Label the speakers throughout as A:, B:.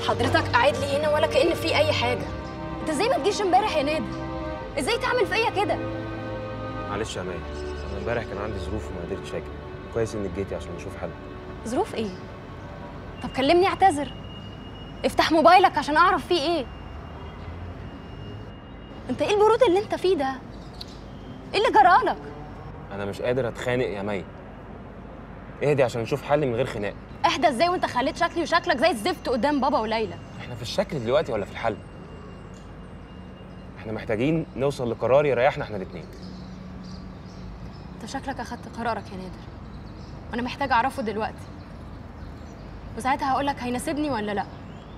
A: حضرتك قاعد لي هنا ولا كأن في أي حاجة أنت إزاي ما تجيش امبارح يا نادر؟ إزاي تعمل فيا كده؟
B: معلش يا مي انا امبارح كان عندي ظروف وما قدرتش اجي كويس انك جيتي عشان نشوف حل
A: ظروف إيه؟ طب كلمني اعتذر افتح موبايلك عشان أعرف فيه إيه أنت إيه البرود اللي أنت فيه ده؟ إيه اللي جرالك؟
B: انا مش قادر اتخانق يا مي اهدي عشان نشوف حل من غير خناق
A: اهدى ازاي وانت خليت شكلي وشكلك زي الزفت قدام بابا وليلى
B: احنا في الشكل دلوقتي ولا في الحل احنا محتاجين نوصل لقرار يريحنا احنا الاثنين
A: انت شكلك اخدت قرارك يا نادر وانا محتاجه اعرفه دلوقتي وساعتها هقول لك هيناسبني ولا لا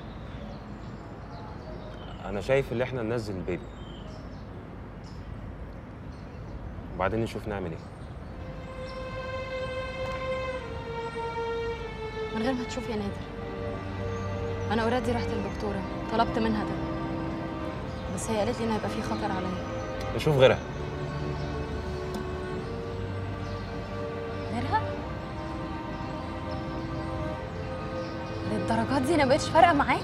B: انا شايف ان احنا ننزل البيبي وبعدين نشوف نعمل ايه
A: من غير ما تشوف يا نادر انا اوريدي رحت للدكتوره طلبت منها ده بس هي قالت لي ان هيبقى في خطر عليا
B: نشوف غيرها
A: غيرها للدرجات دي انا مبقتش فارقه معاك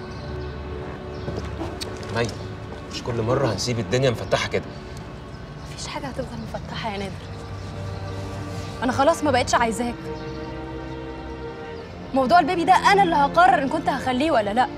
B: مي مش كل مره هنسيب الدنيا مفتحه كده
A: مفيش حاجه هتفضل مفتحه يا نادر انا خلاص ما بقتش عايزاك موضوع البيبي ده انا اللي هقرر ان كنت هخليه ولا لا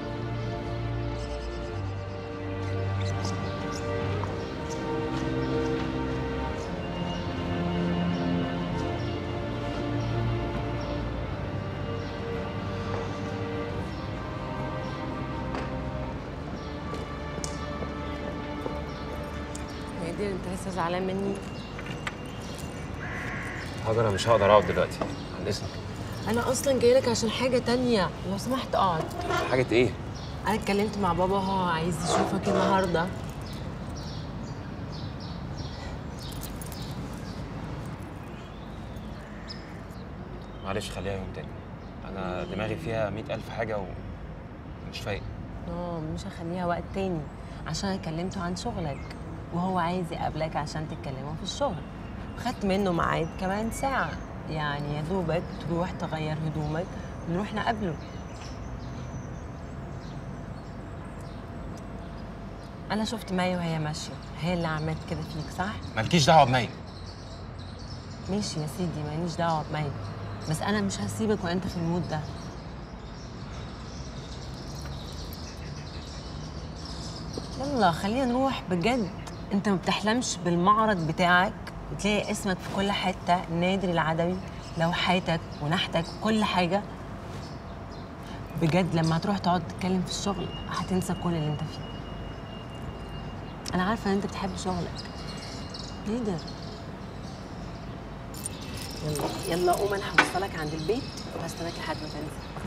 C: نادر انت لسه زعلان مني
B: هاجر انا مش هقدر اقعد دلوقتي عن اذنك
C: انا اصلا جاي لك عشان حاجه تانية لو سمحت اقعد
B: حاجه ايه
C: انا اتكلمت مع بابا هو عايز يشوفك النهارده
B: معلش خليها يوم تاني انا دماغي فيها مئة ألف حاجه ومش فايق
C: اه مش هخليها وقت تاني عشان أنا كلمته عن شغلك وهو عايز يقابلك عشان تتكلموا في الشغل خدت منه ميعاد كمان ساعة يعني يا دوبك تروح تغير هدومك ونروح نقابله أنا شفت مي وهي ماشية هي اللي عملت كده فيك صح؟
B: مالكيش دعوه بمي
C: ماشي يا سيدي ماليش دعوة بمي بس أنا مش هسيبك وأنت في المود ده يلا خلينا نروح بجد أنت ما بتحلمش بالمعرض بتاعك وتلاقي اسمك في كل حتة نادر العدوي لوحاتك ونحتك وكل حاجة بجد لما هتروح تقعد تتكلم في الشغل هتنسى كل اللي انت فيه انا عارفه ان انت بتحب شغلك نادر يلا يلا قوم انا هوصلك عند البيت وهستناك لحد ما تنزل